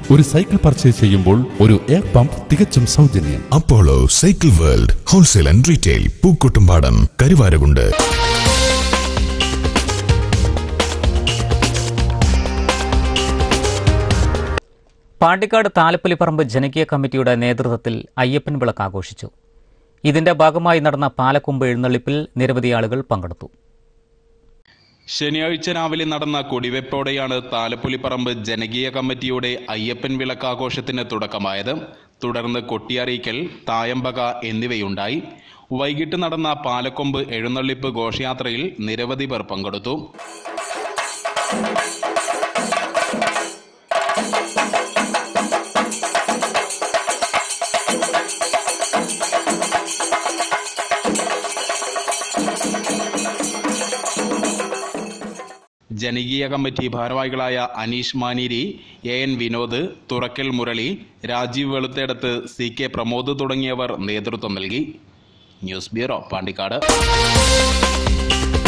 ഒരു cycle purchase ചെയ്യുമ്പോൾ ഒരു എയർ പമ്പ് തികച്ചും സൗജന്യം Apollo cycle world wholesale and retail Pookkottumpadam Karuvarakundu Pandikkad Thalappoliparamba ജനകീയ കമ്മിറ്റിയുടെ നേതൃത്വത്തിൽ അയ്യപ്പൻ വിളക്ക് ആഘോഷിച്ചു ഇതിന്റെ ഭാഗമായി നടന്ന പാലക്കൊമ്പ് എഴുന്നള്ളിപ്പിൽ നിരവധി ആളുകൾ പങ്കെടുത്തു ശനിയാഴ്ച രാവിലെ നടന്ന കൊടിവെപ്പോടെയാണ് താലപ്പൊലിപ്പറമ്പ് ജനകീയ കമ്മിറ്റിയുടെ അയ്യപ്പൻ വിളക്കാഘോഷത്തിന് തുടക്കമായത് തുടർന്ന് കൊട്ടിയറിയിക്കൽ തായമ്പക എന്നിവയുണ്ടായി വൈകിട്ട് നടന്ന പാലക്കൊമ്പ് എഴുന്നള്ളിപ്പ് ഘോഷയാത്രയിൽ നിരവധി പേർ പങ്കെടുത്തു ജനകീയ കമ്മിറ്റി ഭാരവാഹികളായ Aneesh Maneeri A N Vinod Thurakkal Murali Rajeev Veluthedath C K Pramod തുടങ്ങിയവർ നേതൃത്വം നൽകി ന്യൂസ് ബ്യൂറോ പാണ്ടിക്കാട്